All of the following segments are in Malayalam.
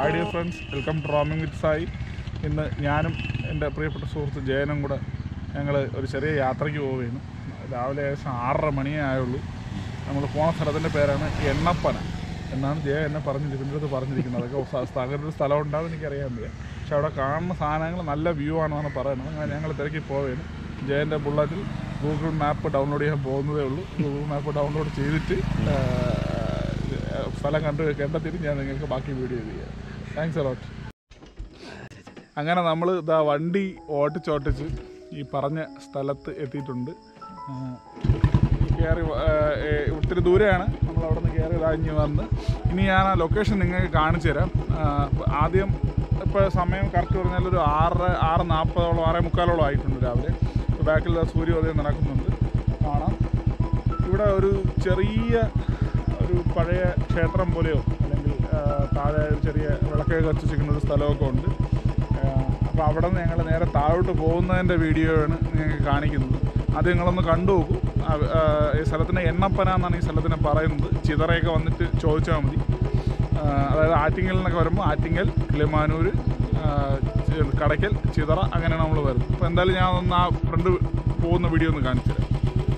Hi dear friends welcome to roaming with Sai ഇന്ന് ഞാനും എൻ്റെ പ്രിയപ്പെട്ട സുഹൃത്ത് ജയനും കൂടെ ഞങ്ങൾ ഒരു ചെറിയ യാത്രയ്ക്ക് പോവുകയാണ് രാവിലെ ഏകദേശം ആറര മണിയേ ആയുള്ളൂ നമ്മൾ പോണ സ്ഥലത്തിൻ്റെ പേരാണ് എണ്ണപ്പന എന്നാണ് ജയ എന്നെ പറഞ്ഞിരിക്കുന്നത് എൻ്റെ അടുത്ത് പറഞ്ഞിരിക്കുന്നത് അതൊക്കെ സ്ഥ- സ്ഥ- അങ്ങനെ ഒരു സ്ഥലം ഉണ്ടാവും എനിക്കറിയാൻ വയ്യ പക്ഷെ അവിടെ കാണുന്ന സാധനങ്ങൾ നല്ല വ്യൂ ആണെന്നാണ് പറയുന്നത് അങ്ങനെ ഞങ്ങൾ തിരക്കി പോവുകയാണ് ജയൻ്റെ ബുള്ളറ്റിൽ ഗൂഗിൾ മാപ്പ് ഡൗൺലോഡ് ചെയ്യാൻ പോകുന്നതേ ഉള്ളൂ ഗൂഗിൾ മാപ്പ് ഡൗൺലോഡ് ചെയ്തിട്ട് ആ, സ്ഥലം കണ്ട് കണ്ടെത്തിയിട്ട് ഞാൻ നിങ്ങൾക്ക് ബാക്കി വീഡിയോ ചെയ്യാം താങ്ക്സ് അലോട്ട് അങ്ങനെ നമ്മൾ ഇതാ വണ്ടി ഓട്ടിച്ചോട്ടിച്ച് ഈ പറഞ്ഞ സ്ഥലത്ത് എത്തിയിട്ടുണ്ട് ആ, കയറി വ- ആ, ഏ, ഒത്തിരി ദൂരെയാണ് നമ്മൾ അവിടെ നിന്ന് കയറി ഇതാഞ്ഞ് വന്ന് ഇനി ഞാൻ ആ ലൊക്കേഷൻ നിങ്ങൾക്ക് കാണിച്ചു തരാം ആ, ആദ്യം ഇപ്പോൾ സമയം കറക്റ്റ് പറഞ്ഞാൽ ഒരു ആറ് ആറ് നാൽപ്പതോളം ആറേ മുക്കാലോളം ആയിട്ടുണ്ട് രാവിലെ ബാക്കിൽ ദാ സൂര്യോദയം നടക്കുന്നുണ്ട് കാണാം ഇവിടെ ഒരു ചെറിയ ഒരു പഴയ ക്ഷേത്രം പോലെയോ അല്ലെങ്കിൽ ആ, താഴെ ഒരു ചെറിയ വിളക്കൊക്കെ കത്തിച്ചിരിക്കുന്ന ഒരു സ്ഥലമൊക്കെ ഉണ്ട് അപ്പോൾ അവിടെ നിന്ന് ഞങ്ങൾ നേരെ താഴോട്ട് പോകുന്നതിൻ്റെ വീഡിയോയാണ് നിങ്ങൾക്ക് കാണിക്കുന്നത് അത് നിങ്ങളൊന്ന് കണ്ടു നോക്കൂ ആ, ആ, ഈ സ്ഥലത്തിന് എണ്ണപ്പന എന്നാണ് ഈ സ്ഥലത്തിനെ പറയുന്നത് ചിതറയൊക്കെ വന്നിട്ട് ചോദിച്ചാൽ മതി ആ, അതായത് ആറ്റിങ്ങൽ എന്നൊക്കെ വരുമ്പോൾ ആറ്റിങ്ങൽ കിളിമാനൂർ ആ, ചി- കടയ്ക്കൽ ചിതറ അങ്ങനെയാണ് നമ്മൾ വരുന്നത് അപ്പോൾ എന്തായാലും ഞാൻ ഒന്ന് ആ ഫ്രണ്ട് പോകുന്ന വീഡിയോ ഒന്ന് കാണിച്ചു തരാം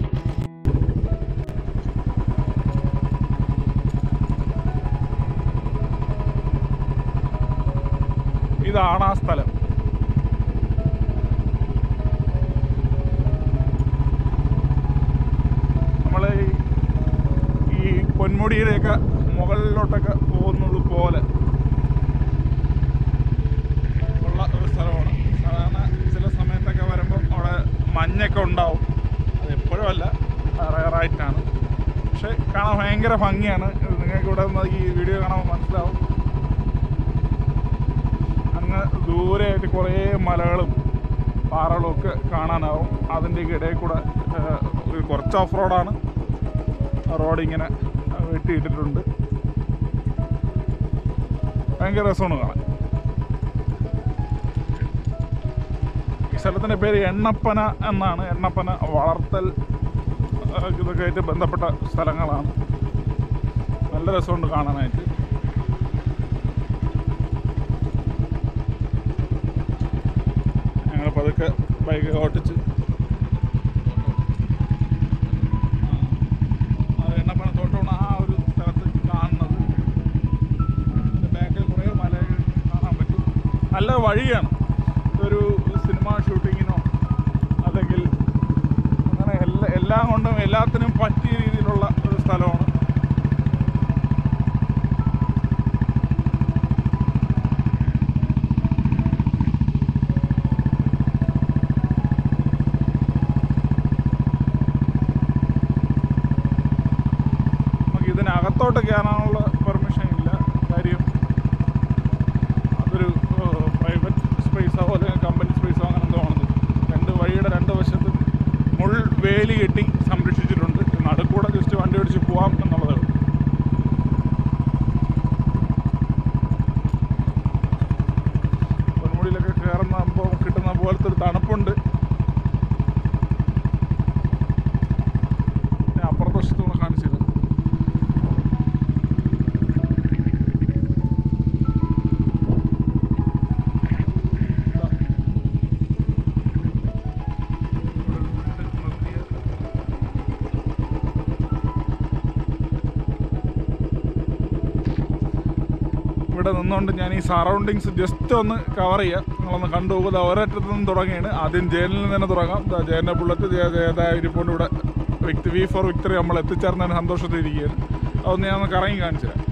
ഇതാണ് ആ സ്ഥലം നമ്മൾ ഈ പൊന്മുടിയിലേക്ക് മുകളിലോട്ടൊക്കെ പോകുന്നത് പോലെ ഉള്ള ഒരു സ്ഥലമാണ് സാധാരണ ചില സമയത്തൊക്കെ വരുമ്പം അവിടെ മഞ്ഞൊക്കെ ഉണ്ടാവും അത് എപ്പോഴും അല്ല റയറായിട്ടാണ് പക്ഷെ കാണാൻ ഭയങ്കര ഭംഗിയാണ് ഇത് നിങ്ങൾക്ക് ഇവിടെ നിന്ന് ഈ വീഡിയോ കാണുമ്പോൾ മനസ്സിലാവും അങ്ങ് ദൂരെയായിട്ട് കുറേ മലകളും പാറകളും ഒക്കെ കാണാനാവും അതിൻ്റെയൊക്കെ ഇടയിൽ കൂടെ ആ, ഒരു കുറച്ച് ഓഫ് റോഡാണ് റോഡ് ഇങ്ങനെ വെട്ടിയിട്ടിട്ടുണ്ട് ഭയങ്കര രസമാണ് കാണാൻ ഈ സ്ഥലത്തിൻ്റെ പേര് എണ്ണപ്പന എന്നാണ് എണ്ണപ്പന വളർത്തൽ ആ, ഇതൊക്കെ ആയിട്ട് ബന്ധപ്പെട്ട സ്ഥലങ്ങളാണ് നല്ല രസമുണ്ട് കാണാനായിട്ട് ഞങ്ങൾ പതുക്കെ ബൈക്ക് ഓട്ടിച്ച് ആ, എണ്ണപ്പന തോട്ടമാണ് ആ ഒരു സ്ഥലത്ത് കാണുന്നത് ഇതിൻ്റെ ബാക്കിൽ കുറേ മലകൾ കാണാൻ പറ്റും നല്ല വഴിയാണ് ഇതൊരു സിനിമ ഷൂട്ടിങ്ങിനോ അല്ലെങ്കിൽ അങ്ങനെ എല്ലാ എല്ലാം കൊണ്ടും എല്ലാത്തിനും പറ്റിയ രീതിയിലുള്ള ഒരു സ്ഥലമാണ് നമുക്ക് ഇതിനകത്തോട്ട് കയറാനുള്ള പെർമിഷൻ ഇല്ല കാര്യം അതൊരു പ്രൈവറ്റ് സ്പേസോ അല്ലെങ്കിൽ കമ്പനി സ്പേസോ അങ്ങനെ എന്തോ ആണ് രണ്ട് വഴിയുടെ രണ്ട് വശത്തും മുൾ വേലി കെട്ടി സംരക്ഷിച്ചിട്ടുണ്ട് നടുക്കൂടെ ജസ്റ്റ് വണ്ടി ഓടിച്ച് പോവാം എന്നുള്ളതേ ഉള്ളൂ പൊന്മുടിയിലൊക്കെ കയറുമ്പോൾ കിട്ടുന്ന പോലത്തെ ഒരു തണുപ്പുണ്ട് ഞാൻ അപ്പുറത്തെ വശത്തൂടെ കാണിച്ചത് ഇവിടെ നിന്നുകൊണ്ട് ഞാൻ ഈ സറൗണ്ടിങ്സ് ജസ്റ്റ് ഒന്ന് കവർ ചെയ്യാം നിങ്ങളൊന്ന് കണ്ടു പോകുക ഒരറ്റത്ത് നിന്ന് തുടങ്ങിയാണ് ആദ്യം ജയനിൽ നിന്ന് തന്നെ തുടങ്ങാം ദാ ജയൻ്റെ ബുള്ളറ്റ് ജയ ജയതായ ഇരിപ്പോണ്ട് ഇവിടെ വ്യക്തി വി ഫോർ വിക്ടറി നമ്മൾ എത്തിച്ചേർന്നതിന് സന്തോഷത്തിൽ ഇരിക്കുകയാണ് അതൊന്ന് ഞാൻ ഒന്ന് കറങ്ങി കാണിച്ചു തരാം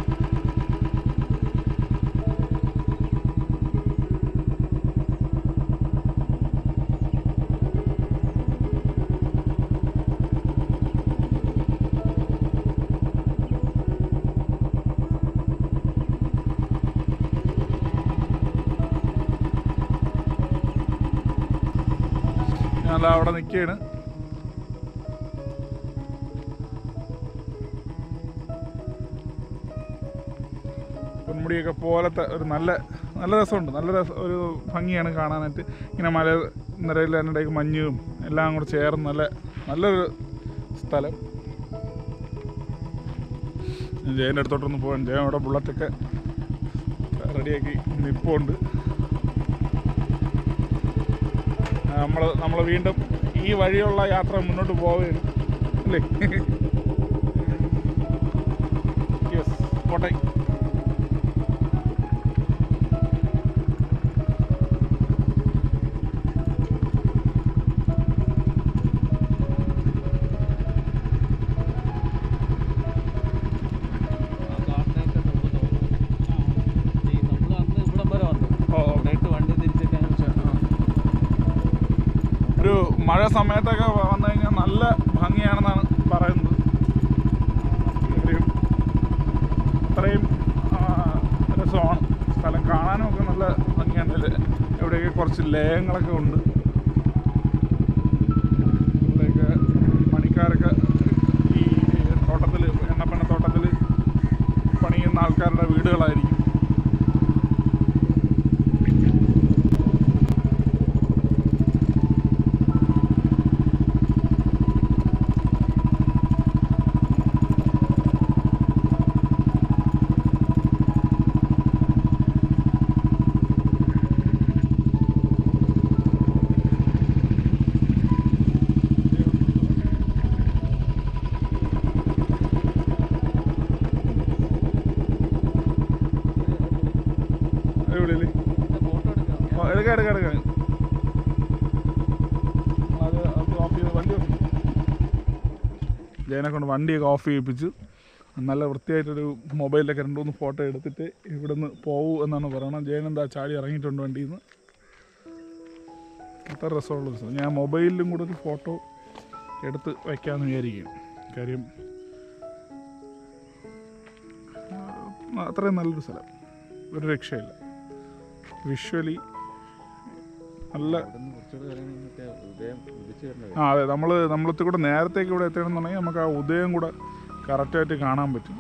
ഞാൻ ദാ അവിടെ നിൽക്കുകയാണ് പൊന്മുടിയൊക്കെ പോലത്തെ ഒരു നല്ല നല്ല രസമുണ്ട് നല്ല രസം ഒരു ഭംഗിയാണ് കാണാനായിട്ട് ഇങ്ങനെ മല നിരയിൽ അതിനിടയ്ക്ക് മഞ്ഞും എല്ലാം കൂടെ ചേർന്ന് നല്ല നല്ലൊരു സ്ഥലം ജയൻ്റെ അടുത്തോട്ടൊന്ന് പോകാൻ ജയൻ അവിടെ ബുള്ളറ്റൊക്കെ റെഡിയാക്കി നിൽപ്പുണ്ട് നമ്മൾ നമ്മൾ വീണ്ടും ഈ വഴിയുള്ള യാത്ര മുന്നോട്ട് പോവുകയാണ് അല്ലേ യെസ് പോട്ടെ ആ കാട്ടിനൊക്കെ നമുക്ക് തോന്നും ഈ നമ്മൾ അന്ന് ഇവിടം വരെ വന്നു ഓ ഓ. അവിടെയിട്ട് വണ്ടി തിരിച്ചൊക്കെ ഒരു മഴ സമയത്തൊക്കെ വന്നു കഴിഞ്ഞാൽ നല്ല ഭംഗിയാണെന്നാണ് പറയുന്നത് ഒരു അത്രയും ആ, രസമാണ് സ്ഥലം കാണാനും ഒക്കെ നല്ല ഭംഗിയാണ് ഇതില് എവിടെയൊക്കെ കുറച്ച് ലയങ്ങളൊക്കെ ഉണ്ട് ഇവിടെയൊക്കെ പണിക്കാരൊക്കെ ഈ തോട്ടത്തിൽ എണ്ണപ്പണ്ണ തോട്ടത്തിൽ പണിയുന്ന ആൾക്കാരുടെ വീടുകളായിരിക്കും എവിടെയല്ലേ ഫോട്ടോ എടുക്കാം ഓ, എടുക്കാം എടുക്കാം എടുക്കാം അത് അത് ഓഫ് ചെയ്ത് വണ്ടി ഓഫ് ചെയ്യും. ജയനെ കൊണ്ട് വണ്ടിയൊക്കെ ഓഫ് ചെയ്യിപ്പിച്ച് നല്ല വൃത്തിയായിട്ടൊരു മൊബൈലിലൊക്കെ രണ്ട് മൂന്ന് ഫോട്ടോ എടുത്തിട്ട് ഇവിടുന്ന് പോവൂ എന്നാണ് പറയണത് ജയൻ എന്താ ചാടി ഇറങ്ങിയിട്ടുണ്ട് വണ്ടിയിൽ നിന്ന് അത്ര രസമുള്ളൊരു സ്ഥലം ഞാൻ മൊബൈലിലും കൂടെ ഒരു ഫോട്ടോ എടുത്ത് വയ്ക്കാമെന്ന് വിചാരിക്കും കാര്യം ആ, അത്രയും നല്ലൊരു സ്ഥലം ഒരു രക്ഷയില്ല വിഷ്വലി നല്ല അവിടുന്ന് കുറച്ചുകൂടെ ഇറങ്ങി മറ്റേ ഉദയം ഉദിച്ചു വരണത് ആ അതെ നമ്മൾ നമ്മളത്തെ കൂടെ നേരത്തേക്ക് ഇവിടെ എത്തണമെന്നുണ്ടെങ്കിൽ നമുക്ക് ആ ഉദയം കൂടെ കറക്റ്റായിട്ട് കാണാൻ പറ്റും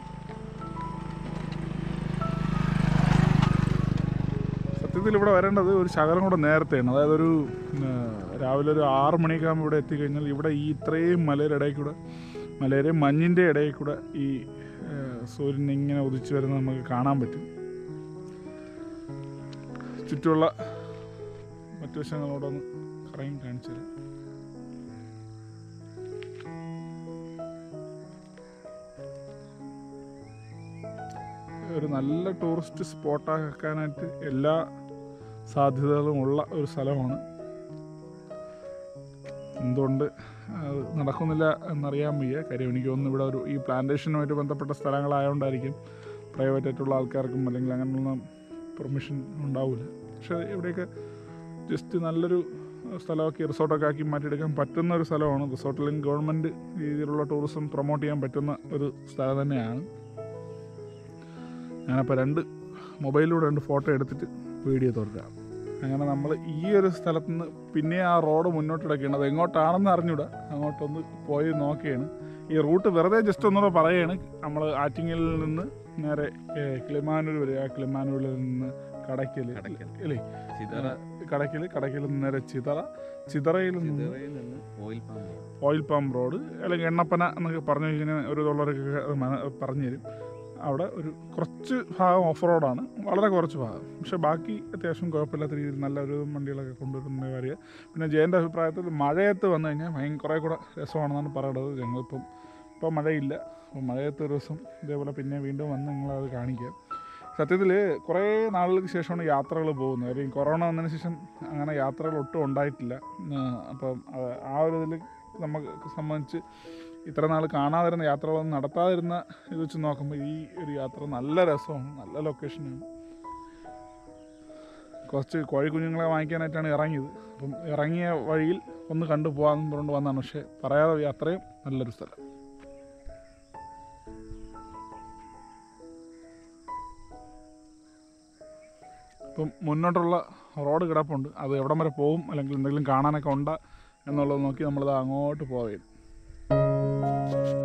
സത്യത്തിൽ ഇവിടെ വരേണ്ടത് ഒരു ശകലം കൂടെ നേരത്തെയാണ് അതായത് ഒരു ആ, രാവിലെ ഒരു ആറ് മണിയൊക്കെ ആകുമ്പോൾ ഇവിടെ എത്തിക്കഴിഞ്ഞാൽ ഇവിടെ ഈ ഇത്രയും മലയുടെ ഇടയിൽ കൂടെ മലയുടെയും മഞ്ഞിൻ്റെ ഇടയിൽ കൂടെ ഈ ആ, സൂര്യൻ ഇങ്ങനെ ഉദിച്ചു വരുന്നത് നമുക്ക് കാണാൻ പറ്റും ചുറ്റുമുള്ള മറ്റു വശങ്ങളോടൊന്ന് കറങ്ങി കാണിച്ചു തരാം ഒരു നല്ല ടൂറിസ്റ്റ് സ്പോട്ടാക്കാനായിട്ട് എല്ലാ സാധ്യതകളും ഉള്ള ഒരു സ്ഥലമാണ് എന്തുകൊണ്ട് അത് നടക്കുന്നില്ല എന്നറിയാൻ വയ്യ കാര്യം എനിക്ക് തോന്നുന്നു ഇവിടെ ഒരു ഈ പ്ലാന്റേഷനുമായിട്ട് ബന്ധപ്പെട്ട സ്ഥലങ്ങളായതുകൊണ്ടായിരിക്കും പ്രൈവറ്റ് ആയിട്ടുള്ള ആൾക്കാർക്കും അല്ലെങ്കിൽ അങ്ങനെയുള്ള പെർമിഷൻ ഉണ്ടാവില്ല പക്ഷേ ഇവിടെയൊക്കെ ജസ്റ്റ് നല്ലൊരു സ്ഥലമൊക്കെ റിസോർട്ടൊക്കെ ആക്കി മാറ്റിയെടുക്കാൻ പറ്റുന്ന ഒരു സ്ഥലമാണ് റിസോർട്ടിലും ഗവൺമെൻറ് രീതിയിലുള്ള ടൂറിസം പ്രൊമോട്ട് ചെയ്യാൻ പറ്റുന്ന ഒരു സ്ഥലം തന്നെയാണ് ഞാനപ്പോൾ രണ്ട് മൊബൈലിലൂടെ രണ്ട് ഫോട്ടോ എടുത്തിട്ട് വീഡിയോ തുറക്കാം അങ്ങനെ നമ്മൾ ഈ ഒരു സ്ഥലത്ത് നിന്ന് പിന്നെ ആ റോഡ് മുന്നോട്ടിടക്കുകയാണ് അത് എങ്ങോട്ടാണെന്ന് അറിഞ്ഞൂടാ അങ്ങോട്ടൊന്ന് പോയി നോക്കുകയാണ് ഈ റൂട്ട് വെറുതെ ജസ്റ്റ് ഒന്നുകൂടെ പറയുകയാണ് നമ്മൾ ആറ്റിങ്ങലിൽ നിന്ന് നേരെ ഏഹ്, കിളിമാനൂർ വരെ ആ കിളിമാനൂരിൽ നിന്ന് കടയ്ക്കൽ കടയ്ക്കൽ. അല്ലേ ചിതറ കടയ്ക്കൽ കടയ്ക്കൽ നിന്ന് നേരെ ചിതറ ചിതറയിൽ നിന്ന് ചിതറയിൽ നിന്ന് ഓയിൽ പാമ്പ് ഓയിൽ പമ്പ് റോഡ് അല്ലെങ്കിൽ എണ്ണപ്പന എന്നൊക്കെ പറഞ്ഞു കഴിഞ്ഞാൽ ഒരു തൊള്ളവരൊക്കെ അത് മന- പറഞ്ഞു തരും അവിടെ ഒരു കുറച്ച് ഭാഗം ഓഫ് റോഡാണ് വളരെ കുറച്ച് ഭാഗം പക്ഷേ ബാക്കി അത്യാവശ്യം കുഴപ്പമില്ലാത്ത രീതിയിൽ നല്ല ഒരു വണ്ടികളൊക്കെ കൊണ്ടുവരുന്ന കാര്യം പിന്നെ ജയൻ്റെ അഭിപ്രായത്തിൽ മഴയത്ത് വന്നു കഴിഞ്ഞാൽ ഭയങ്കര കുറേ കൂടെ രസമാണെന്നാണ് പറയുന്നത് ഞങ്ങളിപ്പം ഇപ്പം മഴയില്ല അപ്പം മഴയത്ത് ഒരു ദിവസം ഇതേപോലെ പിന്നെ വീണ്ടും വന്ന് നിങ്ങളത് കാണിക്കാം സത്യത്തിൽ കുറേ നാളുകൾക്ക് ശേഷമാണ് യാത്രകൾ പോകുന്നത് കാര്യം കൊറോണ വന്നതിന് ശേഷം അങ്ങനെ യാത്രകൾ ഒട്ടും ഉണ്ടായിട്ടില്ല ആ, അപ്പം അത് ആ ഒരു ഇതിൽ നമുക്ക് സംബന്ധിച്ച് ഇത്ര നാൾ കാണാതിരുന്ന യാത്രകളൊന്നും നടത്താതിരുന്ന ഇത് വെച്ച് നോക്കുമ്പോൾ ഈ ഒരു യാത്ര നല്ല രസമാണ് നല്ല ലൊക്കേഷനാണ് കുറച്ച് കോഴിക്കുഞ്ഞുങ്ങളെ വാങ്ങിക്കാനായിട്ടാണ് ഇറങ്ങിയത് അപ്പം ഇറങ്ങിയ വഴിയിൽ ഒന്ന് കണ്ടു പോകാമെന്ന് പറഞ്ഞുകൊണ്ട് വന്നതാണ് പക്ഷേ പറയാതെ അത്രയും നല്ലൊരു സ്ഥലം ഇപ്പം മുന്നോട്ടുള്ള റോഡ് കിടപ്പുണ്ട് അത് എവിടം വരെ പോകും അല്ലെങ്കിൽ എന്തെങ്കിലും കാണാനൊക്കെ ഉണ്ടോ എന്നുള്ളത് നോക്കി നമ്മളിത് അങ്ങോട്ട് പോവുകയും